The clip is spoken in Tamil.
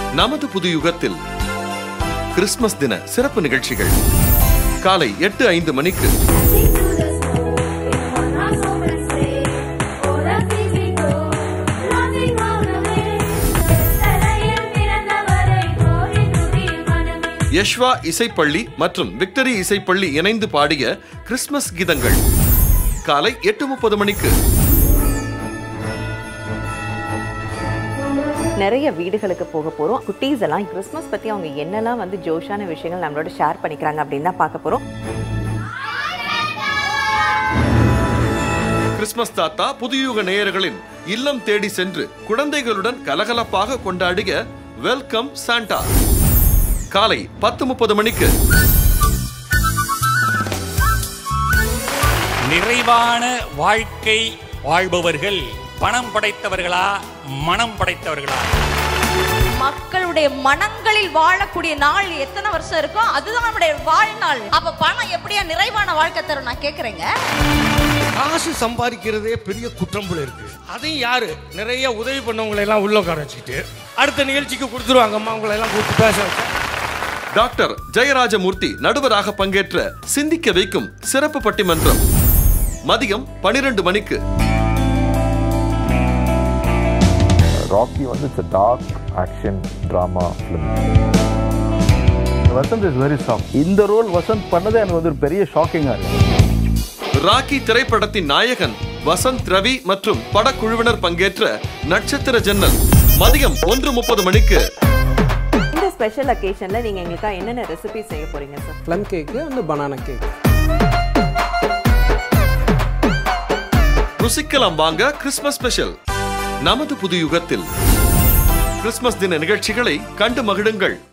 நமது புது யுகத்தில் கிறிஸ்துமஸ் தின சிறப்பு நிகழ்ச்சிகள் காலை எட்டு ஐந்து மணிக்கு யஷ்வா இசைப்பள்ளி மற்றும் விக்டரி இசைப்பள்ளி இணைந்து பாடிய கிறிஸ்துமஸ் கீதங்கள் காலை எட்டு முப்பது மணிக்கு நிறைய வீடுகளுக்கு போக போறோம் குட்டீஸ் எல்லாம் கிறிஸ்மஸ் பத்தி அவங்க என்னெல்லாம் வந்து ஜோஷான விஷயங்கள் நம்மளோட ஷேர் பண்ணிக்கிறாங்க அப்படின்னு தான் பார்க்க போறோம் கிறிஸ்துமஸ் தாத்தா புதுயுக நேயர்களின் இல்லம் தேடி சென்று குழந்தைகளுடன் கலகலப்பாக கொண்டாடிய வெல்கம் சாண்டா காலை பத்து முப்பது மணிக்கு நிறைவான வாழ்க்கை வாழ்பவர்கள் பணம் படைத்தவர்களா மனம் படைத்தவர்களா மக்களுடைய மனங்களில் வாழக்கூடிய நாள் எத்தனை வருஷம் இருக்கோ அதுதான் நம்முடைய வாழ்நாள் அப்ப பணம் எப்படியா நிறைவான வாழ்க்கை தரும் நான் கேக்குறேங்க காசு சம்பாதிக்கிறதே பெரிய குற்றம் போல இருக்கு அதையும் யாரு நிறைய உதவி பண்ணவங்களை எல்லாம் உள்ள உட்கார வச்சுட்டு அடுத்த நிகழ்ச்சிக்கு கொடுத்துருவாங்கம்மா உங்களை எல்லாம் கூப்பிட்டு பேச வச்சு டாக்டர் ஜெயராஜமூர்த்தி நடுவராக பங்கேற்ற சிந்திக்க வைக்கும் சிறப்பு பட்டிமன்றம் மதியம் பனிரெண்டு மணிக்கு ராக்கி வந்து it's dark action drama film Vasanth is very soft இந்த ரோல் வசந்த் பண்ணது எனக்கு வந்து ஒரு பெரிய ஷாக்கிங்காக இருக்கு ராக்கி திரைப்படத்தின் நாயகன் வசந்த் ரவி மற்றும் படக்குழுவினர் பங்கேற்ற நட்சத்திர ஜன்னல் மதியம் ஒன்று முப்பது மணிக்கு இந்த ஸ்பெஷல் அக்கேஷன்ல நீங்க எங்களுக்காக என்னென்ன ரெசிபி செய்ய போறீங்க sir plum cake and banana cake ருசிக்கலாம் வாங்க கிறிஸ்துமஸ் ஸ்பெஷல் நமது புது யுகத்தில் கிறிஸ்துமஸ் தின நிகழ்ச்சிகளை கண்டு மகிழுங்கள்